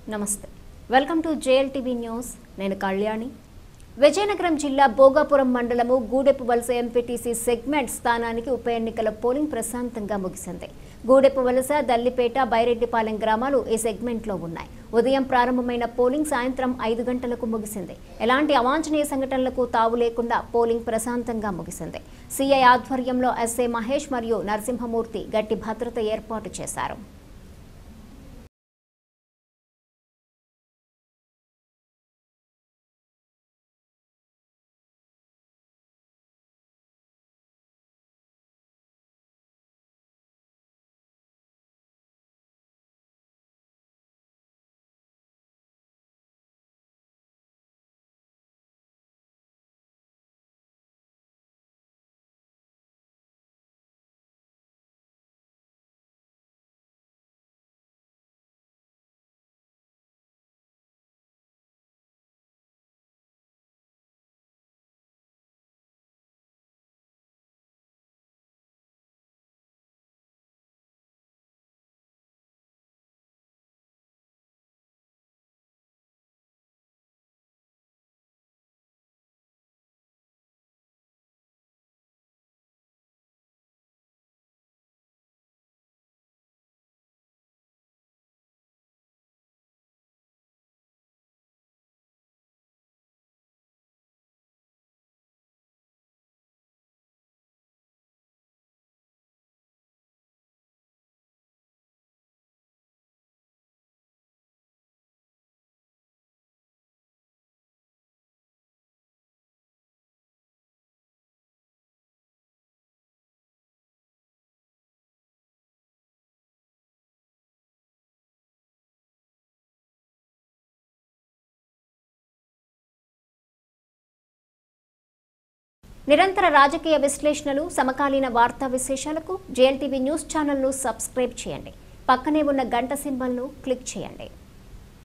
నమస్తే welcome to JLTV news నేను కళ్యాణి విజయనగరం జిల్లా భోగాపురం మండలము గూడెపు వలస ఎంపీటీసీ సెగ్మెంట్ స్థానానికి ఉప ఎన్నికల పోలింగ్ ప్రశాంతంగా ముగిసింది గూడెపు వలస దల్లిపేట బైరెడ్డిపాలెం గ్రామాలు ఈ సెగ్మెంట్లో ఉన్నాయి ఉదయం ప్రారంభమైన పోలింగ్ సాయంత్రం ఐదు గంటలకు ముగిసింది ఎలాంటి అవాంఛనీయ సంఘటనలకు తావు లేకుండా పోలింగ్ ప్రశాంతంగా ముగిసింది సీఐ ఆధ్వర్యంలో ఎస్ఏ మహేష్ మరియు నరసింహమూర్తి గట్టి భద్రత ఏర్పాటు చేశారు నిరంతర రాజకీయ విశ్లేషణలు సమకాలీన వార్తా విశేషాలకు జేఎల్టీవీ న్యూస్ ఛానల్ను సబ్స్క్రైబ్ చేయండి పక్కనే ఉన్న గంట సింబల్ను క్లిక్ చేయండి